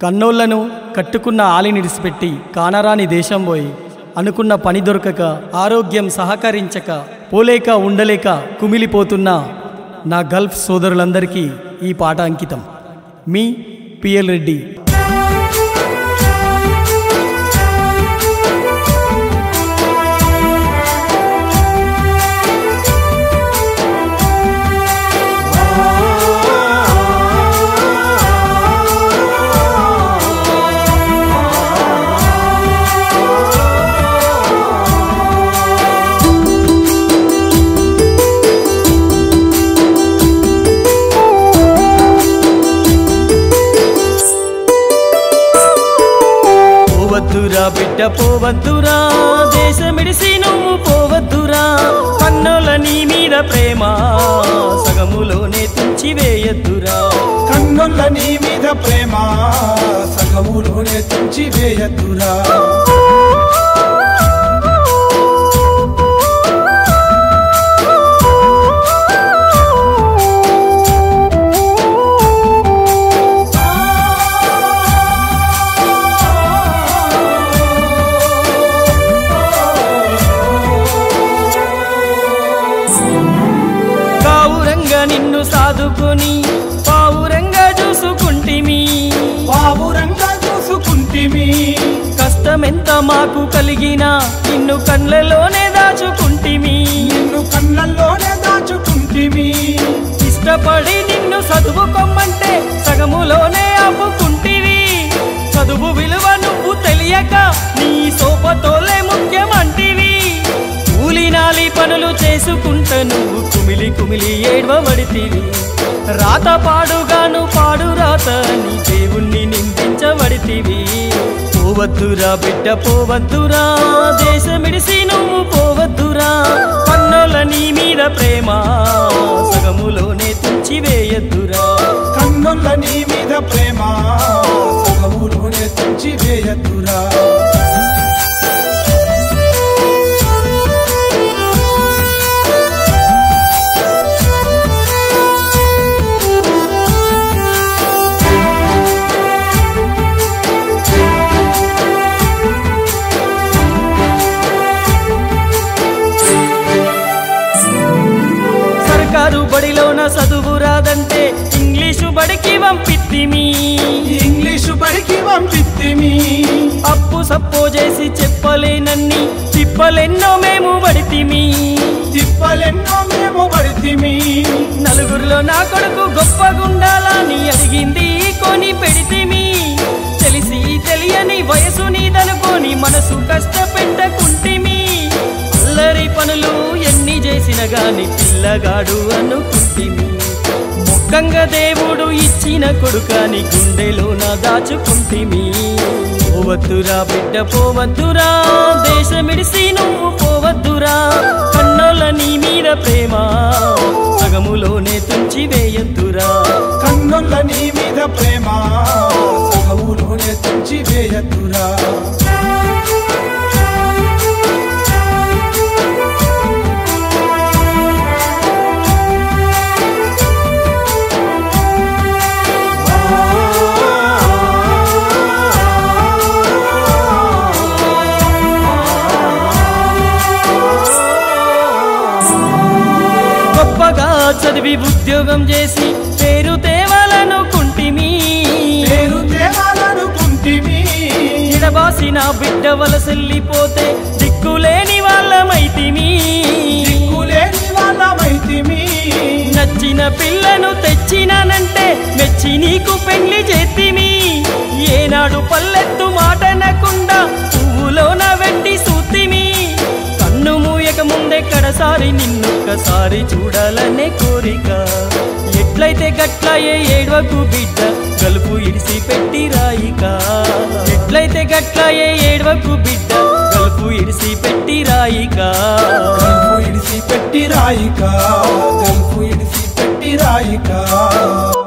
కన్నోళ్లను కట్టుకున్న ఆలిని విడిచిపెట్టి కానరాని దేశం పోయి అనుకున్న పని దొరకక ఆరోగ్యం సహకరించక పోలేక ఉండలేక కుమిలిపోతున్న నా గల్ఫ్ సోదరులందరికీ ఈ పాట అంకితం మీ పిఎల్ రెడ్డి పోవద్దురా బిడ్డ పోవద్దురా దేశమిడిసి నువ్వు పోవద్దురా కన్నుల నీ మీద ప్రేమ సగములోనే తుంచి వేయద్దురా కన్నుల నీ మీద ప్రేమ సగములోనే తుంచి వేయద్దురా కావురంగా నిన్ను సాదుకొని పావురంగా చూసుకుంటిమి బాబురంగా చూసుకుంటిమి కష్టమెంత మాకు కలిగినా నిన్ను కళ్ళలోనే దాచుకుంటిమి నిన్ను కళ్ళల్లోనే దాచుకుంటిమి ఇష్టపడి నిన్ను చదువుకోమంటే సగములోనే ఆపుకుంటివి చదువు విలువ నువ్వు తెలియక నీ సోపతోలే ముఖ్యమంటివి కూలినాలి పనులు చేసుకుంట నువ్వు కుమిలి కుమిలి ఏడవబడితివి రాత పాడుగాను పాడు రాత నీ దేవుణ్ణి నిందించబడితివి పోవద్దురా బిడ్డ పోవద్దురా దేశమిడిసి నువ్వు పోవద్దురా కన్నుల నీ మీద ప్రేమ సగములోనే తుంచి వేయద్దురా కన్నుల నీ మీద ప్రేమ సగములోనే తుంచి వేయద్దురా సర్కారు బడిలోన చదువు రాదంటే ఇంగ్లీషు బడికి పంపిత్తిమి ఇంగ్లీషు బడికి పంపిత్తిమి అప్పు సప్పో చేసి చెప్పలేనన్ని తిప్పలెన్నో మేము పడితిమి తిప్పలెన్నో మేము పడితిమి నలుగురిలో నా కొడుకు గొప్పగుండాలని అడిగింది కొని పెడితిమి తెలిసి తెలియని వయసు నీదనుకోని మనసు కష్టపెట్టకుంటిమి అల్లరి పనులు ఎన్ని చేసిన గాని పిల్లగాడు అనుకుంటిమి ముఖంగా దేవుడు ఇచ్చిన కొడుకాని గుండెలో నా దాచుకుంటిమి పోవద్దురా బిడ్డ పోవద్దురా దేశమిడిసి నువ్వు పోవద్దురా కన్నుల నీ మీద ప్రేమ సగములోనే తుంచి వేయద్దురా కన్నుల నీ మీద ప్రేమ సగములోనే తుంచి వేయద్దురా గొప్పగా చదివి ఉద్యోగం చేసి పేరు తేవాలనుకుంటిమి పేరు తేవాలనుకుంటిమి ఇడబాసిన బిడ్డ వలసెల్లిపోతే దిక్కులేని వాళ్ళమైతిమి దిక్కులేని వాళ్ళమైతిమి నచ్చిన పిల్లను తెచ్చినానంటే మెచ్చి నీకు పెళ్లి చేతిమి ఏనాడు పల్లెత్తు మాటనకుండా పువ్వులోన వెట్టి సూతిమి కన్ను మూయక ముందే కడసారి నిన్నొక్కసారి చూడాలనే కోరిక ఎట్లయితే గట్లయే ఏడవకు బిడ్డ గలుపు ఇడిసి పెట్టి రాయిక ఎట్లయితే గట్లయే ఏడవకు బిడ్డ గలుపు ఇడిసి పెట్టి రాయిక గల్ఫు ఇడిసి పెట్టి రాయిక గల్ఫు ఇడిసి పెట్టి రాయిక